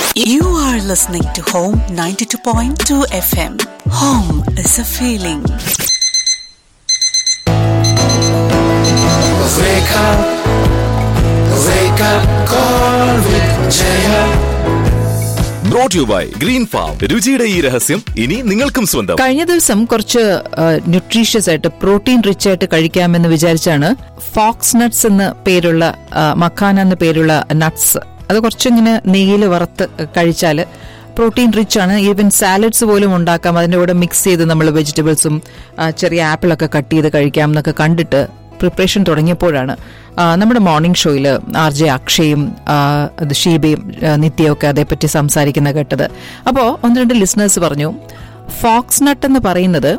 You are listening to Home 92.2 FM. Home is a feeling. Wake up, wake up, call with Jaya. Brought you by Green Farm രുചിയുടെ ഈ രഹസ്യം ഇനി നിങ്ങൾക്കും സ്വന്തം കഴിഞ്ഞ ദിവസം കുറച്ച് ന്യൂട്രീഷ്യസ് ആയിട്ട് പ്രോട്ടീൻ റിച്ച് ആയിട്ട് കഴിക്കാമെന്ന് വിചാരിച്ചാണ് ഫോക്സ് നട്ട്സ് എന്ന പേരുള്ള ആ, മക്കാന എന്ന പേരുള്ള നട്ട്സ് അത് കുറച്ചിങ്ങനെ നെയ്യിൽ വറുത്ത് കഴിച്ചാൽ പ്രോട്ടീൻ റിച്ച് ആണ് ഈവൻ സാലഡ്സ് പോലും ഉണ്ടാക്കാം അതിൻ്റെ കൂടെ മിക്സ് ചെയ്ത് നമ്മൾ വെജിറ്റബിൾസും ആ, ചെറിയ ആപ്പിളൊക്കെ കട്ട് ചെയ്ത് കഴിക്കാം എന്നൊക്കെ കണ്ടിട്ട് പ്രിപ്പറേഷൻ തുടങ്ങിയപ്പോഴാണ് ആ, നമ്മുടെ മോർണിംഗ് ഷോയിൽ ആർ ജെ അക്ഷയും ആ, അത് ഷീബയും ആ, നിത്യയും ഒക്കെ അതേപ്പറ്റി സംസാരിക്കുന്ന കേട്ടത് അപ്പോൾ ഒന്ന് രണ്ട് ലിസണേഴ്സ് പറഞ്ഞു ഫോക്സ് നട്ട് എന്ന് പറയുന്നത്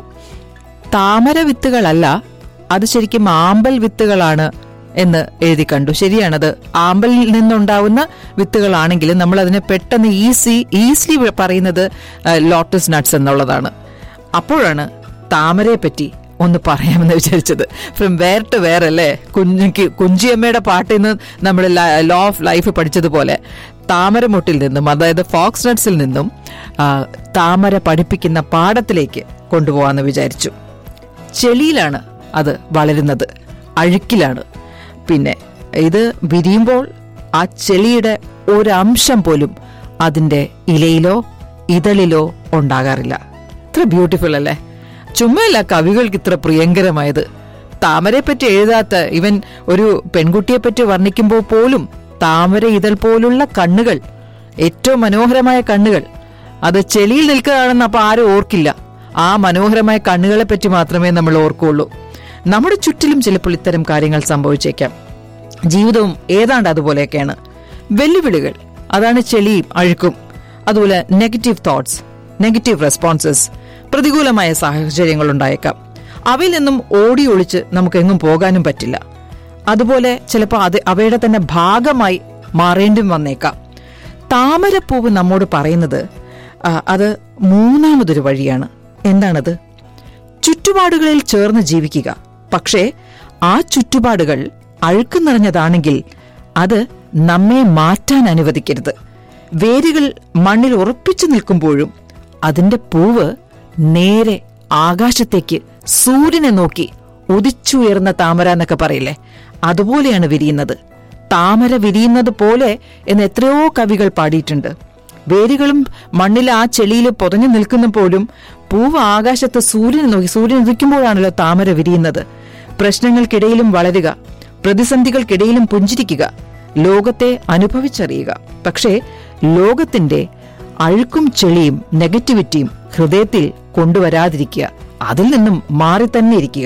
താമര വിത്തുകളല്ല അത് ശരിക്കും ആമ്പൽ വിത്തുകളാണ് എന്ന് എഴുതി കണ്ടു ശരിയാണത് ആമ്പലിൽ നിന്നുണ്ടാവുന്ന വിത്തുകളാണെങ്കിലും നമ്മൾ അതിനെ പെട്ടെന്ന് ഈസി ഈസിലി പറയുന്നത് ലോട്ടസ് നട്ട്സ് എന്നുള്ളതാണ് അപ്പോഴാണ് താമരയെ പറ്റി ഒന്ന് പറയാമെന്ന് വിചാരിച്ചത് ഫ്രം വേർ ടു വേർ അല്ലേ കുഞ്ഞിക്ക് കുഞ്ചിയമ്മയുടെ പാട്ടിൽ നിന്ന് നമ്മൾ ലോ ഓഫ് ലൈഫ് പഠിച്ചതുപോലെ താമരമുട്ടിൽ നിന്നും അതായത് ഫോക്സ് നട്ട്സിൽ നിന്നും ആ, താമര പഠിപ്പിക്കുന്ന പാഠത്തിലേക്ക് കൊണ്ടുപോകാമെന്ന് വിചാരിച്ചു ചെളിയിലാണ് അത് വളരുന്നത് അഴുക്കിലാണ് പിന്നെ ഇത് വിരിയുമ്പോൾ ആ ചെളിയുടെ ഒരംശം പോലും അതിന്റെ ഇലയിലോ ഇതളിലോ ഉണ്ടാകാറില്ല ഇത്ര ബ്യൂട്ടിഫുൾ അല്ലേ ചുമ്മയല്ല കവികൾക്ക് ഇത്ര പ്രിയങ്കരമായത് താമരയെ പറ്റി എഴുതാത്ത ഇവൻ ഒരു പെൺകുട്ടിയെ പറ്റി വർണ്ണിക്കുമ്പോൾ പോലും താമര ഇതൾ പോലുള്ള കണ്ണുകൾ ഏറ്റവും മനോഹരമായ കണ്ണുകൾ അത് ചെളിയിൽ നിൽക്കുകയാണെന്ന് അപ്പൊ ആരും ഓർക്കില്ല ആ മനോഹരമായ കണ്ണുകളെ പറ്റി മാത്രമേ നമ്മൾ ഓർക്കുള്ളൂ നമ്മുടെ ചുറ്റിലും ചിലപ്പോൾ ഇത്തരം കാര്യങ്ങൾ സംഭവിച്ചേക്കാം ജീവിതവും ഏതാണ്ട് അതുപോലെയൊക്കെയാണ് വെല്ലുവിളികൾ അതാണ് ചെളിയും അഴുക്കും അതുപോലെ നെഗറ്റീവ് തോട്ട്സ് നെഗറ്റീവ് റെസ്പോൺസസ് പ്രതികൂലമായ സാഹചര്യങ്ങൾ ഉണ്ടായേക്കാം അവയിൽ നിന്നും ഓടി ഒളിച്ച് നമുക്കെങ്ങും പോകാനും പറ്റില്ല അതുപോലെ ചിലപ്പോൾ അത് അവയുടെ തന്നെ ഭാഗമായി മാറേണ്ടും വന്നേക്കാം താമരപ്പൂവ് നമ്മോട് പറയുന്നത് ആ, അത് മൂന്നാമതൊരു വഴിയാണ് എന്താണത് ചുറ്റുപാടുകളിൽ ചേർന്ന് ജീവിക്കുക പക്ഷേ ആ ചുറ്റുപാടുകൾ അഴുക്ക് നിറഞ്ഞതാണെങ്കിൽ അത് നമ്മെ മാറ്റാൻ അനുവദിക്കരുത് വേരുകൾ മണ്ണിൽ ഉറപ്പിച്ചു നിൽക്കുമ്പോഴും അതിന്റെ പൂവ് നേരെ ആകാശത്തേക്ക് സൂര്യനെ നോക്കി ഉദിച്ചുയർന്ന താമര എന്നൊക്കെ പറയില്ലേ അതുപോലെയാണ് വിരിയുന്നത് താമര വിരിയുന്നത് പോലെ എന്ന് എത്രയോ കവികൾ പാടിയിട്ടുണ്ട് വേരുകളും മണ്ണിൽ ആ ചെളിയിൽ പൊതഞ്ഞു നിൽക്കുന്നപ്പോഴും പൂവ് ആകാശത്ത് സൂര്യനെ നോക്കി സൂര്യൻ ഉദിക്കുമ്പോഴാണല്ലോ താമര വിരിയുന്നത് പ്രശ്നങ്ങൾക്കിടയിലും വളരുക പ്രതിസന്ധികൾക്കിടയിലും പുഞ്ചിരിക്കുക ലോകത്തെ അനുഭവിച്ചറിയുക പക്ഷേ ലോകത്തിന്റെ അഴുക്കും ചെളിയും നെഗറ്റിവിറ്റിയും ഹൃദയത്തിൽ കൊണ്ടുവരാതിരിക്കുക അതിൽ നിന്നും മാറി തന്നെ ഇരിക്കുക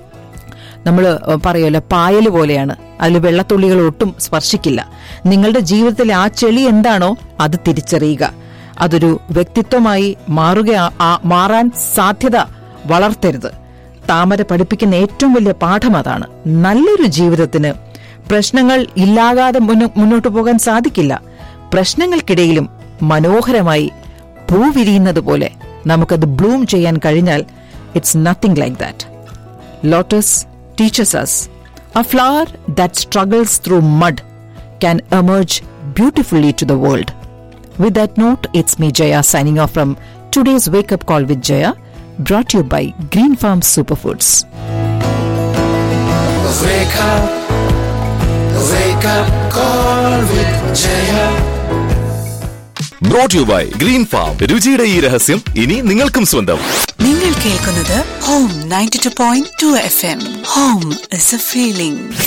നമ്മൾ പറയുമല്ലോ പായൽ പോലെയാണ് അതിൽ വെള്ളത്തുള്ളികൾ ഒട്ടും സ്പർശിക്കില്ല നിങ്ങളുടെ ജീവിതത്തിലെ ആ ചെളി എന്താണോ അത് തിരിച്ചറിയുക അതൊരു വ്യക്തിത്വമായി മാറുക ആ- മാറാൻ സാധ്യത വളർത്തരുത് താമര പഠിപ്പിക്കുന്ന ഏറ്റവും വലിയ പാഠം അതാണ് നല്ലൊരു ജീവിതത്തിന് പ്രശ്നങ്ങൾ ഇല്ലാകാതെ മുന്നോ- മുന്നോട്ട് പോകാൻ സാധിക്കില്ല പ്രശ്നങ്ങൾക്കിടയിലും മനോഹരമായി പൂ വിരിയുന്നത് പോലെ നമുക്കത് ബ്ലൂം ചെയ്യാൻ കഴിഞ്ഞാൽ it's nothing like that Lotus teaches us a flower that struggles through mud can emerge beautifully to the world. With that note, it's me Jaya signing off from today's Wake Up Call with Jaya, brought to you by Green Farm Superfoods. Wake up, wake up, call with Jaya. Brought you by Green Farm രുചിയുടെ ഈ രഹസ്യം ഇനി നിങ്ങൾക്കും സ്വന്തം നിങ്ങൾ കേൾക്കുന്നത് Home 92.2 FM. Home is a feeling.